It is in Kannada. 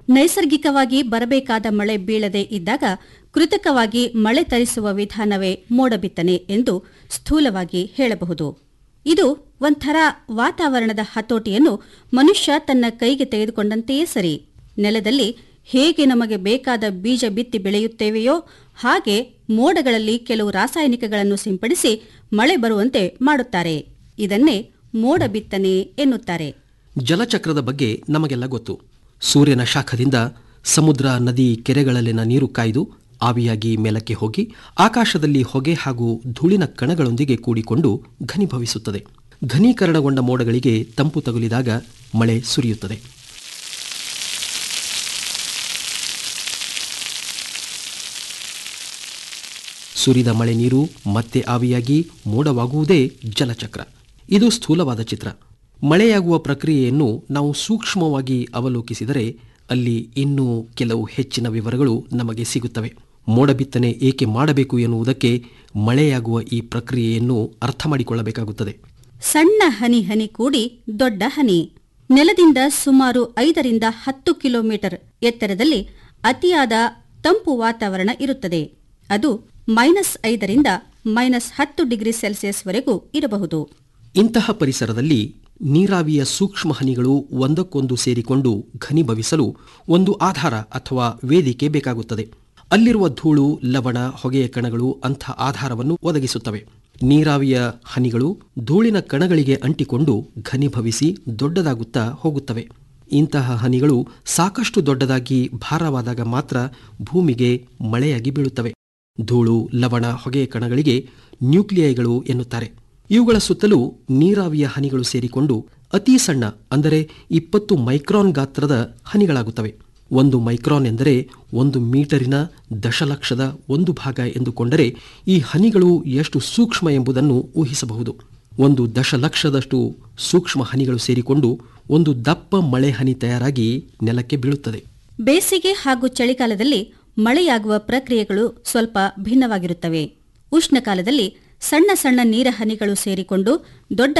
ನೈಸರ್ಗಿಕವಾಗಿ ಬರಬೇಕಾದ ಮಳೆ ಬೀಳದೆ ಇದ್ದಾಗ ಕೃತಕವಾಗಿ ಮಳೆ ತರಿಸುವ ವಿಧಾನವೇ ಮೋಡಬಿತ್ತನೆ ಎಂದು ಸ್ಥೂಲವಾಗಿ ಹೇಳಬಹುದು ಇದು ಒಂಥರ ವಾತಾವರಣದ ಹತೋಟಿಯನ್ನು ಮನುಷ್ಯ ತನ್ನ ಕೈಗೆ ತೆಗೆದುಕೊಂಡಂತೆಯೇ ಸರಿ ನೆಲದಲ್ಲಿ ಹೇಗೆ ನಮಗೆ ಬೇಕಾದ ಬೀಜ ಬಿತ್ತಿ ಬೆಳೆಯುತ್ತೇವೆಯೋ ಹಾಗೆ ಮೋಡಗಳಲ್ಲಿ ಕೆಲವು ರಾಸಾಯನಿಕಗಳನ್ನು ಸಿಂಪಡಿಸಿ ಮಳೆ ಬರುವಂತೆ ಮಾಡುತ್ತಾರೆ ಇದನ್ನೇ ಮೋಡ ಬಿತ್ತನೆ ಎನ್ನುತ್ತಾರೆ ಜಲಚಕ್ರದ ಬಗ್ಗೆ ನಮಗೆಲ್ಲ ಗೊತ್ತು ಸೂರ್ಯನ ಶಾಖದಿಂದ ಸಮುದ್ರ ನದಿ ಕೆರೆಗಳಲ್ಲಿನ ನೀರು ಕಾಯ್ದು ಆವಿಯಾಗಿ ಮೇಲಕ್ಕೆ ಹೋಗಿ ಆಕಾಶದಲ್ಲಿ ಹೊಗೆ ಹಾಗೂ ಧೂಳಿನ ಕಣಗಳೊಂದಿಗೆ ಕೂಡಿಕೊಂಡು ಘನೀಭವಿಸುತ್ತದೆ ಘನೀಕರಣಗೊಂಡ ಮೋಡಗಳಿಗೆ ತಂಪು ತಗುಲಿದಾಗ ಮಳೆ ಸುರಿಯುತ್ತದೆ ಸುರಿದ ಮಳೆ ನೀರು ಮತ್ತೆ ಆವಿಯಾಗಿ ಮೋಡವಾಗುವುದೇ ಜಲಚಕ್ರ ಇದು ಸ್ಥೂಲವಾದ ಚಿತ್ರ ಮಳೆಯಾಗುವ ಪ್ರಕ್ರಿಯೆಯನ್ನು ನಾವು ಸೂಕ್ಷ್ಮವಾಗಿ ಅವಲೋಕಿಸಿದರೆ ಅಲ್ಲಿ ಇನ್ನೂ ಕೆಲವು ಹೆಚ್ಚಿನ ವಿವರಗಳು ನಮಗೆ ಸಿಗುತ್ತವೆ ಮೋಡ ಬಿತ್ತನೆ ಏಕೆ ಮಾಡಬೇಕು ಎನ್ನುವುದಕ್ಕೆ ಮಳೆಯಾಗುವ ಈ ಪ್ರಕ್ರಿಯೆಯನ್ನು ಅರ್ಥ ಮಾಡಿಕೊಳ್ಳಬೇಕಾಗುತ್ತದೆ ಸಣ್ಣ ಹನಿ ಹನಿ ಕೂಡಿ ದೊಡ್ಡ ಹನಿ ನೆಲದಿಂದ ಸುಮಾರು ಐದರಿಂದ ಹತ್ತು ಕಿಲೋಮೀಟರ್ ಎತ್ತರದಲ್ಲಿ ಅತಿಯಾದ ತಂಪು ವಾತಾವರಣ ಇರುತ್ತದೆ ಅದು ಮೈನಸ್ ಐದರಿಂದ ಮೈನಸ್ ಹತ್ತು ಡಿಗ್ರಿ ಸೆಲ್ಸಿಯಸ್ವರೆಗೂ ಇರಬಹುದು ಇಂತಹ ಪರಿಸರದಲ್ಲಿ ನೀರಾವಿಯ ಸೂಕ್ಷ್ಮ ಹನಿಗಳು ಒಂದಕ್ಕೊಂದು ಸೇರಿಕೊಂಡು ಘನೀಭವಿಸಲು ಒಂದು ಆಧಾರ ಅಥವಾ ವೇದಿಕೆ ಬೇಕಾಗುತ್ತದೆ ಅಲ್ಲಿರುವ ಧೂಳು ಲವಣ ಹೊಗೆಯ ಕಣಗಳು ಅಂಥ ಆಧಾರವನ್ನು ಒದಗಿಸುತ್ತವೆ ನೀರಾವಿಯ ಹನಿಗಳು ಧೂಳಿನ ಕಣಗಳಿಗೆ ಅಂಟಿಕೊಂಡು ಘನೀಭವಿಸಿ ದೊಡ್ಡದಾಗುತ್ತಾ ಹೋಗುತ್ತವೆ ಇಂತಹ ಹನಿಗಳು ಸಾಕಷ್ಟು ದೊಡ್ಡದಾಗಿ ಭಾರವಾದಾಗ ಮಾತ್ರ ಭೂಮಿಗೆ ಮಳೆಯಾಗಿ ಬೀಳುತ್ತವೆ ಧೂಳು ಲವಣ ಹೊಗೆಯ ಕಣಗಳಿಗೆ ನ್ಯೂಕ್ಲಿಯೈಗಳು ಎನ್ನುತ್ತಾರೆ ಇವುಗಳ ಸುತ್ತಲೂ ನೀರಾವಿಯ ಹನಿಗಳು ಸೇರಿಕೊಂಡು ಅತಿ ಸಣ್ಣ ಅಂದರೆ ಇಪ್ಪತ್ತು ಮೈಕ್ರಾನ್ ಗಾತ್ರದ ಹನಿಗಳಾಗುತ್ತವೆ ಒಂದು ಮೈಕ್ರಾನ್ ಎಂದರೆ ಒಂದು ಮೀಟರಿನ ದಶಲಕ್ಷದ ಒಂದು ಭಾಗ ಎಂದುಕೊಂಡರೆ ಈ ಹನಿಗಳು ಎಷ್ಟು ಸೂಕ್ಷ್ಮ ಎಂಬುದನ್ನು ಊಹಿಸಬಹುದು ಒಂದು ದಶಲಕ್ಷದಷ್ಟು ಸೂಕ್ಷ್ಮ ಹನಿಗಳು ಸೇರಿಕೊಂಡು ಒಂದು ದಪ್ಪ ಮಳೆ ಹನಿ ತಯಾರಾಗಿ ನೆಲಕ್ಕೆ ಬೀಳುತ್ತದೆ ಬೇಸಿಗೆ ಹಾಗೂ ಚಳಿಗಾಲದಲ್ಲಿ ಮಳೆಯಾಗುವ ಪ್ರಕ್ರಿಯೆಗಳು ಸ್ವಲ್ಪ ಭಿನ್ನವಾಗಿರುತ್ತವೆ ಉಷ್ಣಕಾಲದಲ್ಲಿ ಸಣ್ಣ ಸಣ್ಣ ನೀರ ಹನಿಗಳು ಸೇರಿಕೊಂಡು ದೊಡ್ಡ